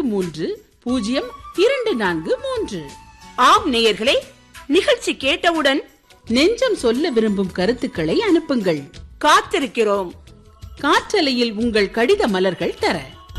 மூன்று பூஜ்ஜியம் இரண்டு நான்கு மூன்று ஆம் நேயர்களே நிகழ்ச்சி கேட்டவுடன் நெஞ்சம் சொல்ல விரும்பும் கருத்துக்களை அனுப்புங்கள் காத்திருக்கிறோம் காற்றலையில் உங்கள் கடித மலர்கள் தர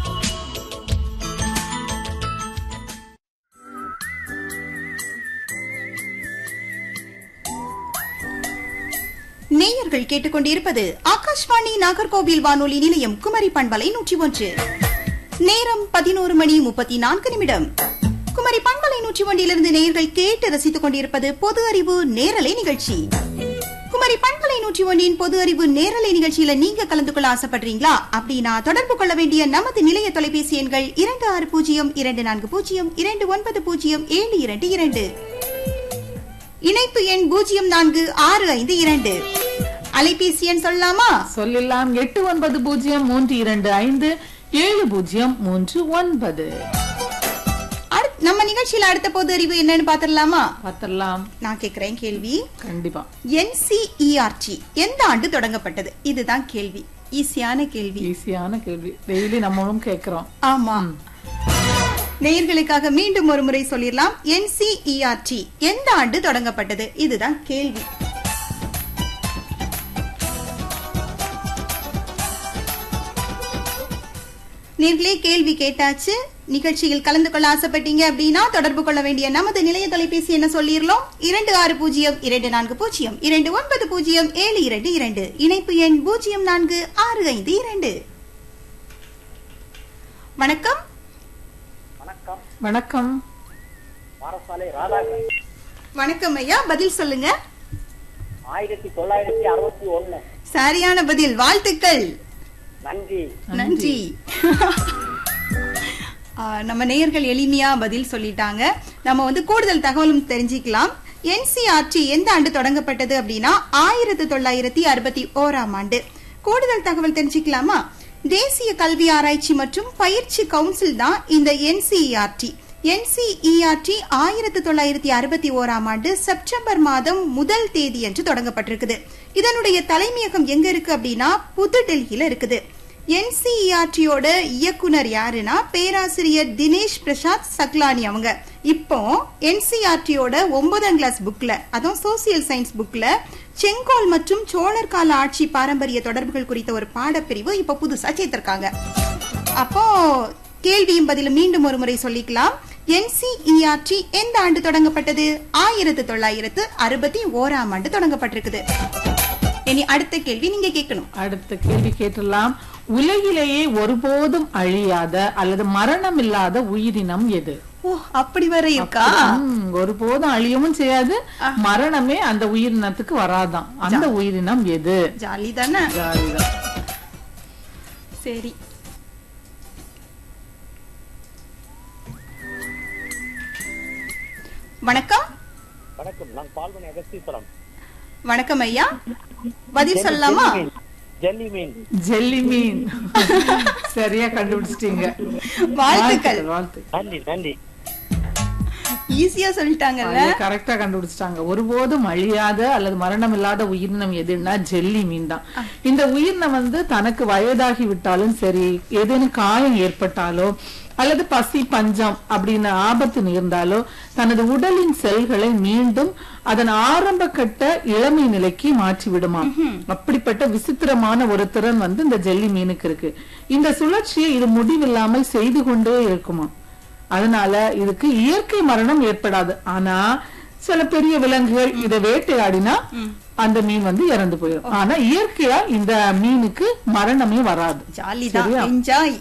நேயர்கள் கேட்டுக்கொண்டிருப்பது ஆகாஷ்வாணி நாகர்கோவில் வானொலி நிலையம் குமரி பண்பலை நூற்றி ஒன்று நேரம் பதினோரு மணி முப்பத்தி நான்கு நிமிடம் குமரி பண்பலை நூற்றி ஒன்றிலிருந்து நேயர்கள் கேட்டு ரசித்துக் கொண்டிருப்பது பொது அறிவு நேரலை நிகழ்ச்சி குமரி பண்பலை நூற்றி ஒன்றின் பொது அறிவு நேரலை நிகழ்ச்சியில நீங்க கலந்து கொள்ள ஆசைப்படுறீங்களா அப்படின்னா தொடர்பு கொள்ள வேண்டிய நமது நிலைய தொலைபேசி எண்கள் இரண்டு ஆறு பூஜ்ஜியம் இரண்டு நான்கு பூஜ்ஜியம் இரண்டு ஒன்பது பூஜ்ஜியம் ஏழு இரண்டு இரண்டு இணைப்பு எண் பூஜ்ஜியம் நான்கு ஆறு ஐந்து இரண்டு அலைபேசி எண் சொல்லலாமா சொல்லலாம் எட்டு ஒன்பது பூஜ்ஜியம் மூன்று இரண்டு ஐந்து ஏழு பூஜ்ஜியம் மூன்று ஒன்பது அடுத்- நம்ம நிகழ்ச்சியில அடுத்த பொது அறிவு என்னன்னு பாத்திரலாமா பார்த்தரலாம் நான் கேக்குறேன் கேள்வி கண்டிப்பா என்சிஇஆர்டி எந்த ஆண்டு தொடங்கப்பட்டது இதுதான் கேள்வி ஈஸியான கேள்வி ஈஸியான கேள்வி டெய்லி நம்மளும் கேக்குறோம் ஆமா நேயர்களுக்காக மீண்டும் ஒரு முறை சொல்லிடலாம் என்சிஇஆர்டி எந்த ஆண்டு தொடங்கப்பட்டது இதுதான் கேள்வி நேர்களே கேள்வி கேட்டாச்சு நிகழ்ச்சியில் கலந்து கொள்ள ஆசைப்பட்டீங்க அப்படின்னா தொடர்பு கொள்ள வேண்டிய நமது நிலைய தொலைபேசி என்ன சொல்லிடலாம் இரண்டு ஆறு பூஜ்ஜியம் இரண்டு நான்கு பூஜ்ஜியம் இரண்டு ஒன்பது பூஜ்ஜியம் ஏழு இரண்டு இரண்டு இணைப்பு எண் பூஜ்ஜியம் நான்கு ஆறு ஐந்து இரண்டு வணக்கம் வணக்கம் வணக்கம் பாரசாலை ராதாகிருஷ்ணன் வணக்கம் ஐயா பதில் சொல்லுங்க ஆயிரத்தி தொள்ளாயிரத்தி அறுபத்தி ஒண்ணு சரியான பதில் வாழ்த்துக்கள் நன்றி நன்றி ஆ, நம்ம நேயர்கள் எளிமையா பதில் சொல்லிட்டாங்க நம்ம வந்து கூடுதல் தகவலும் தெரிஞ்சுக்கலாம் என்சிஆர்டி எந்த ஆண்டு தொடங்கப்பட்டது அப்படின்னா ஆயிரத்தி தொள்ளாயிரத்தி அறுபத்தி ஓராம் ஆண்டு கூடுதல் தகவல் தெரிஞ்சுக்கலாமா தேசிய கல்வி ஆராய்ச்சி மற்றும் பயிற்சி கவுன்சில் தான் இந்த என்சிஇஆர்டி என்சிஇஆர்டி ஆயிரத்தி தொள்ளாயிரத்தி அறுபத்தி ஓராம் ஆண்டு செப்டம்பர் மாதம் முதல் தேதி என்று தொடங்கப்பட்டிருக்குது இதனுடைய தலைமையகம் எங்க இருக்கு அப்படின்னா புது டெல்லியில இருக்குது என்சிஇஆர்டியோட இயக்குனர் யாருன்னா பேராசிரியர் தினேஷ் பிரசாத் சக்லானி அவங்க இப்போ என்சிஆர்டியோட ஒன்பதாம் கிளாஸ் புக்ல அதுவும் சோசியல் சயின்ஸ் புக்ல செங்கோல் மற்றும் சோழர் கால ஆட்சி பாரம்பரிய தொடர்புகள் குறித்த ஒரு பாடப்பிரிவு இப்ப புதுசா சேர்த்திருக்காங்க அப்போ கேள்வியும் பதிலும் மீண்டும் ஒரு முறை சொல்லிக்கலாம் என்சிஇஆர்டி எந்த ஆண்டு தொடங்கப்பட்டது ஆயிரத்தி தொள்ளாயிரத்து அறுபத்தி ஓராம் ஆண்டு தொடங்கப்பட்டிருக்குது இனி அடுத்த கேள்வி நீங்க கேட்கணும் அடுத்த கேள்வி கேட்டலாம் உலகிலேயே ஒருபோதும் அழியாத அல்லது மரணம் இல்லாத உயிரினம் எது ஓ அப்படி வர இருக்கா ம், ஒருபோதும் அழியவும் செய்யாது மரணமே அந்த உயிரினத்துக்கு வராதான் அந்த உயிரினம் எது ஜாலி தானே ஜாலிதான். சரி வணக்கம் வணக்கம் நான் பால்மணி அகஸ்தீஸ்வரம் வணக்கம் ஐயா பதில் சொல்லலாமா ஜெல்லி மீன் ஜெல்லி மீன் சரியா கண்டுபிடிச்சிட்டீங்க வாழ்த்துக்கள் வாழ்த்து நன்றி நன்றி ஈஸியா சொல்லிட்டாங்கல்ல கரெக்டா கண்டுபிடிச்சிட்டாங்க ஒருபோதும் அழியாத அல்லது மரணம் இல்லாத உயிரினம் எதுன்னா ஜெல்லி மீன் தான் இந்த உயிரினம் வந்து தனக்கு வயதாகி விட்டாலும் சரி ஏதேனும் காயம் ஏற்பட்டாலோ அல்லது பசி பஞ்சம் அப்படின்னு ஆபத்து நேர்ந்தாலோ தனது உடலின் செல்களை மீண்டும் அதன் ஆரம்ப கட்ட இளமை நிலைக்கு மாற்றி விடுமா அப்படிப்பட்ட விசித்திரமான ஒரு திறன் வந்து இந்த ஜெல்லி மீனுக்கு இருக்கு இந்த சுழற்சியை இது முடிவில்லாமல் செய்து கொண்டே இருக்குமா அதனால இதுக்கு இயற்கை மரணம் ஏற்படாது ஆனா சில பெரிய விலங்குகள் இதை வேட்டையாடினா அந்த மீன் வந்து இறந்து போயிடும் ஆனா இயற்கையா இந்த மீனுக்கு மரணமே வராது ஜாலி தான் சரியா? என்ஜாய்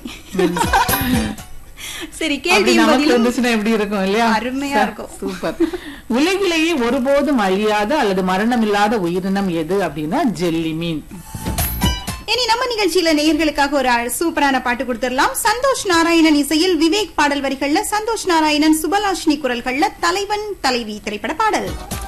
சரி அப்படி கேள்வியும் நமக்கு பதிலும் இருந்துச்சுன்னா எப்படி இருக்கும் இல்லையா அருமையா இருக்கும். சூப்பர் உலகிலேயே ஒருபோதும் அழியாத அல்லது மரணம் இல்லாத உயிரினம் எது அப்படின்னா ஜெல்லி மீன் இனி நம்ம நிகழ்ச்சியில நேயர்களுக்காக ஒரு அழ- சூப்பரான பாட்டு கொடுத்துடலாம் சந்தோஷ் நாராயணன் இசையில் விவேக் பாடல் வரிகள்ல சந்தோஷ் நாராயணன் சுபலாஷினி குரல்கள்ல தலைவன் தலைவி திரைப்பட பாடல்